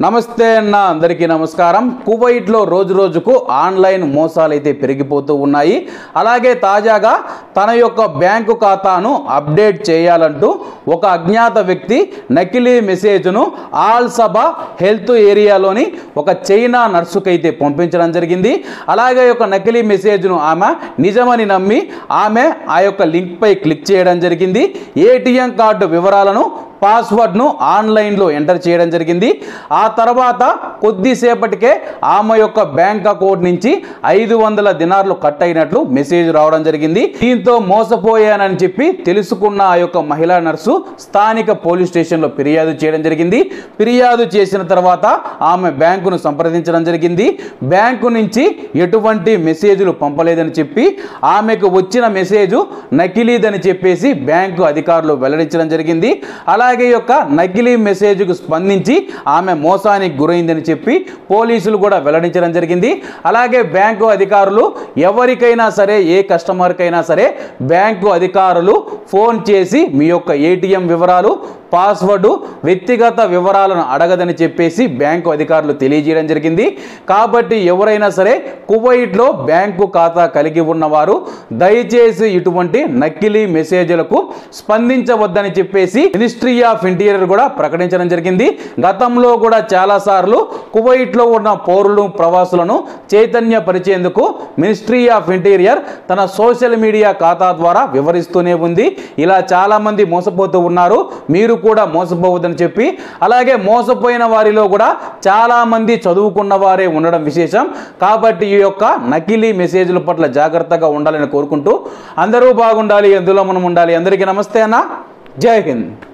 నమస్తే అన్న అందరికీ నమస్కారం కువైట్లో రోజు రోజుకు ఆన్లైన్ మోసాలు అయితే పెరిగిపోతూ ఉన్నాయి అలాగే తాజాగా తన యొక్క బ్యాంకు ఖాతాను అప్డేట్ చేయాలంటూ ఒక అజ్ఞాత వ్యక్తి నకిలీ మెసేజ్ను ఆల్ సభ హెల్త్ ఏరియాలోని ఒక చైనా నర్సుకైతే పంపించడం జరిగింది అలాగే ఒక నకిలీ మెసేజ్ను ఆమె నిజమని నమ్మి ఆమె ఆ యొక్క లింక్పై క్లిక్ చేయడం జరిగింది ఏటీఎం కార్డు వివరాలను పాస్వర్డ్ను ఆన్లైన్లో ఎంటర్ చేయడం జరిగింది ఆ తర్వాత కొద్దిసేపటికే ఆమె యొక్క బ్యాంక్ అకౌంట్ నుంచి ఐదు వందల దినార్లు కట్ అయినట్లు మెసేజ్ రావడం జరిగింది దీంతో మోసపోయానని చెప్పి తెలుసుకున్న ఆ యొక్క మహిళా నర్సు స్థానిక పోలీస్ స్టేషన్లో ఫిర్యాదు చేయడం జరిగింది ఫిర్యాదు చేసిన తర్వాత ఆమె బ్యాంకును సంప్రదించడం జరిగింది బ్యాంకు నుంచి ఎటువంటి మెసేజ్లు పంపలేదని చెప్పి ఆమెకు వచ్చిన మెసేజ్ నకిలీదని చెప్పేసి బ్యాంకు అధికారులు వెల్లడించడం జరిగింది అలాగే ఈ యొక్క నకిలీ మెసేజ్కు స్పందించి ఆమె మోసానికి గురైందని చెప్పి పోలీసులు కూడా వెల్లడించడం జరిగింది అలాగే బ్యాంకు అధికారులు ఎవరికైనా సరే ఏ కస్టమర్కైనా సరే బ్యాంకు అధికారులు ఫోన్ చేసి మీ యొక్క ఏటీఎం వివరాలు పాస్వర్డ్ వ్యక్తిగత వివరాలను అడగదని చెప్పేసి బ్యాంకు అధికారులు తెలియజేయడం జరిగింది కాబట్టి ఎవరైనా సరే కువైట్లో బ్యాంకు ఖాతా కలిగి ఉన్నవారు దయచేసి ఇటువంటి నకిలీ మెసేజ్లకు స్పందించవద్దని చెప్పేసి మినిస్ట్రీ ఆఫ్ ఇంటీరియర్ కూడా ప్రకటించడం జరిగింది గతంలో కూడా చాలా సార్లు కువైట్లో ఉన్న పౌరులు ప్రవాసులను చైతన్య పరిచేందుకు మినిస్ట్రీ ఆఫ్ ఇంటీరియర్ తన సోషల్ మీడియా ఖాతా ద్వారా వివరిస్తూనే ఉంది ఇలా చాలా మంది మోసపోతూ ఉన్నారు మీరు కూడా మోసపోవద్దని చెప్పి అలాగే మోసపోయిన వారిలో కూడా చాలా మంది చదువుకున్న వారే ఉండడం విశేషం కాబట్టి ఈ యొక్క నకిలీ మెసేజ్ల పట్ల జాగ్రత్తగా ఉండాలని కోరుకుంటూ అందరూ బాగుండాలి ఎందులో మనం ఉండాలి అందరికీ నమస్తే అన్న జై హింద్